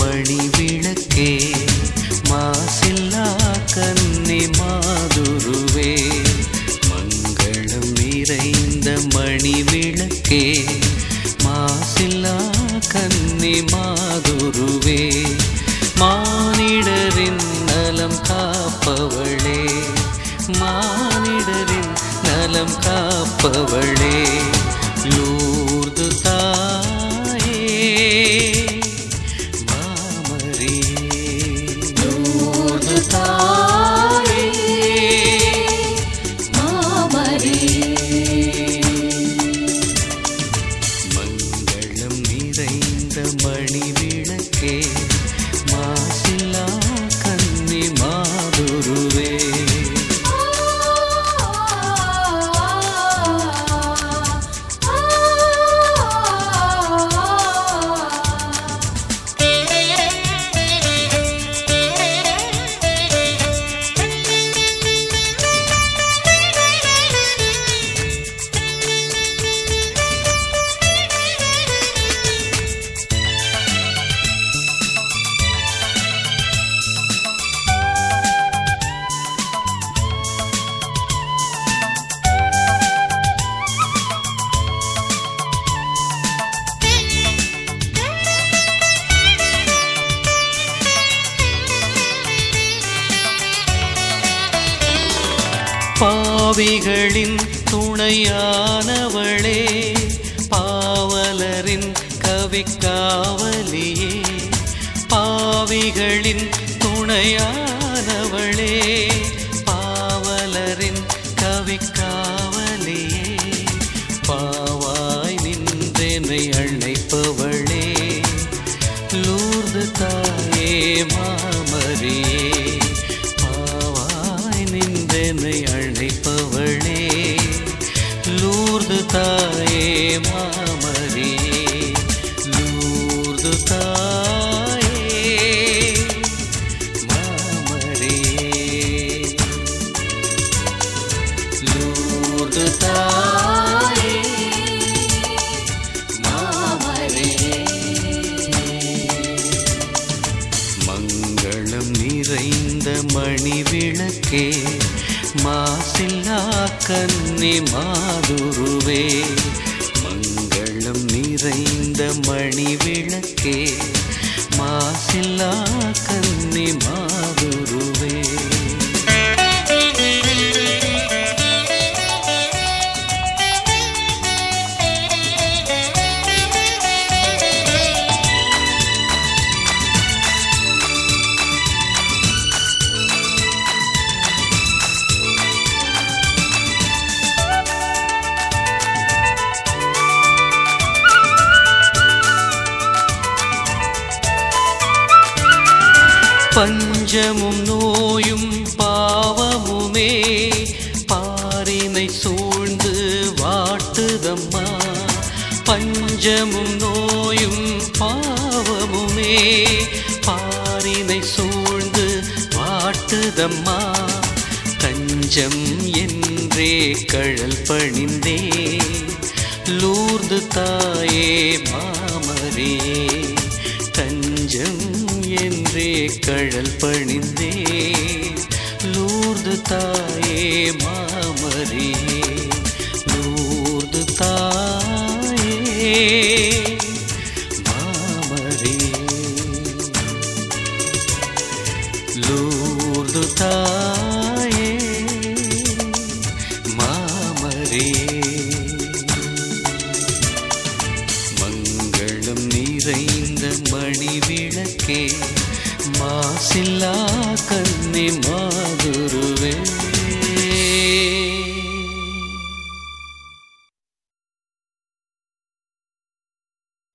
மணி விளக்கே மாசில்லா கன்னி மாதுருவே மங்களம் நிறைந்த மணி விளக்கே மாசில்லா கன்னி மாதுருவே மானிடரின் நலம் காப்பவளே மானிடரின் நலம் காப்பவளே லூர்து தாயே மாமரியே லூர்து தாயே மங்களம் நிறைந்த மணி விளக்கே மாசில்லா கன்னி மாதுருவே பாவிகளின் துணையானவளே பாவலரின் கவிக்காவலியே பாவிகளின் துணையானவளே பாவலரின் கவிக்காவலியே பாவாய் நின்றெனை அழைப்பவளே லூர்து தாயே மாமரியே பாவாய் நின்றெனை அழைப்பவளே லூர்து தாயே மாமரியே லூர்து தாயே மாமரியே லூர்து தாயே மங்களம் நிறைந்த மணி விளக்கே மாசில்லா கன்னி மாதுருவே மங்களம் நிறைந்த மணி விளக்கே மாசில்லா கன்னி மாதுருவே பஞ்சமும் நோயும் பாவமுமே பாரினை சூழ்ந்து வாட்டுதம்மா பஞ்சமும் நோயும் பாவமுமே பாரினை சூழ்ந்து வாட்டுதம்மா தஞ்சம் என்றே கழல் பணிந்தே லூர்து தாயே மாமரியே தஞ்சம் என்றே கழல் பணிந்தே லூர்து தாயே மாமரியே லூர்து தாயே மாமரியே லூர்து தாயே மாமரியே மங்களம் நிறைந்த மணி விளக்கே மாசில்லா கன்னி மா